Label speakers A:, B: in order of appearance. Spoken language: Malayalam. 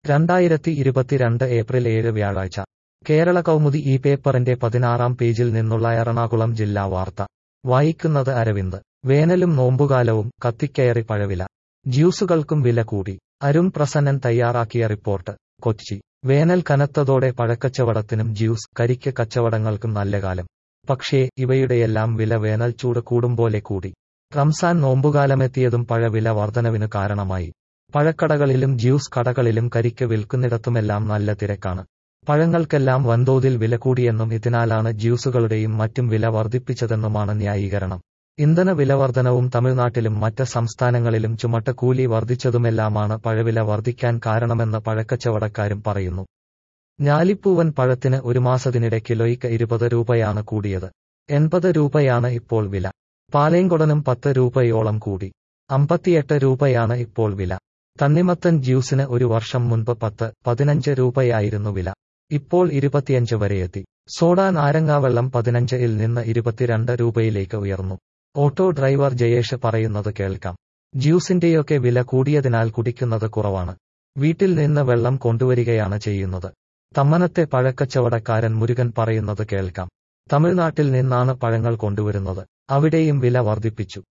A: രണ്ടായിരത്തി ഇരുപത്തിരണ്ട് ഏപ്രിൽ ഏഴ് വ്യാഴാഴ്ച കേരള കൗമുദി ഈ പേപ്പറിന്റെ പതിനാറാം പേജിൽ നിന്നുള്ള എറണാകുളം ജില്ലാ വാർത്ത വായിക്കുന്നത് അരവിന്ദ് വേനലും നോമ്പുകാലവും കത്തിക്കയറി പഴവില ജ്യൂസുകൾക്കും വില കൂടി അരുൺ പ്രസന്നൻ തയ്യാറാക്കിയ റിപ്പോർട്ട് കൊച്ചി വേനൽ കനത്തതോടെ പഴക്കച്ചവടത്തിനും ജ്യൂസ് കരിക്ക് കച്ചവടങ്ങൾക്കും നല്ല കാലം പക്ഷേ ഇവയുടെയെല്ലാം വില വേനൽ ചൂട് കൂടുമ്പോലെ കൂടി റംസാൻ നോമ്പുകാലമെത്തിയതും പഴവില വർധനവിന് കാരണമായി പഴക്കടകളിലും ജ്യൂസ് കടകളിലും കരിക്ക് വിൽക്കുന്നിടത്തുമെല്ലാം നല്ല തിരക്കാണ് പഴങ്ങൾക്കെല്ലാം വൻതോതിൽ വില കൂടിയെന്നും ഇതിനാലാണ് ജ്യൂസുകളുടെയും മറ്റും വില വർദ്ധിപ്പിച്ചതെന്നുമാണ് ന്യായീകരണം ഇന്ധന വിലവർധനവും തമിഴ്നാട്ടിലും മറ്റ് സംസ്ഥാനങ്ങളിലും ചുമട്ട കൂലി വർദ്ധിച്ചതുമെല്ലാമാണ് പഴവില വർദ്ധിക്കാൻ കാരണമെന്ന് പഴക്കച്ചവടക്കാരും പറയുന്നു ഞാലിപ്പൂവൻ പഴത്തിന് ഒരു മാസത്തിനിടെ കിലോയ്ക്ക് ഇരുപത് രൂപയാണ് കൂടിയത് എൺപത് രൂപയാണ് ഇപ്പോൾ വില പാലേങ്കൊടനും പത്ത് രൂപയോളം കൂടി അമ്പത്തിയെട്ട് രൂപയാണ് ഇപ്പോൾ വില തണ്ണിമത്തൻ ജ്യൂസിന് ഒരു വർഷം മുൻപ് പത്ത് പതിനഞ്ച് രൂപയായിരുന്നു വില ഇപ്പോൾ ഇരുപത്തിയഞ്ച് വരെയെത്തി സോഡ നാരങ്ങാവെള്ളം പതിനഞ്ച് ഇൽ നിന്ന് ഇരുപത്തിരണ്ട് രൂപയിലേക്ക് ഉയർന്നു ഓട്ടോ ഡ്രൈവർ ജയേഷ് പറയുന്നത് കേൾക്കാം ജ്യൂസിന്റെയൊക്കെ വില കൂടിയതിനാൽ കുടിക്കുന്നത് കുറവാണ് വീട്ടിൽ നിന്ന് വെള്ളം കൊണ്ടുവരികയാണ് ചെയ്യുന്നത് തമ്മനത്തെ പഴക്കച്ചവടക്കാരൻ മുരുകൻ പറയുന്നത് കേൾക്കാം തമിഴ്നാട്ടിൽ നിന്നാണ് പഴങ്ങൾ കൊണ്ടുവരുന്നത് അവിടെയും വില വർദ്ധിപ്പിച്ചു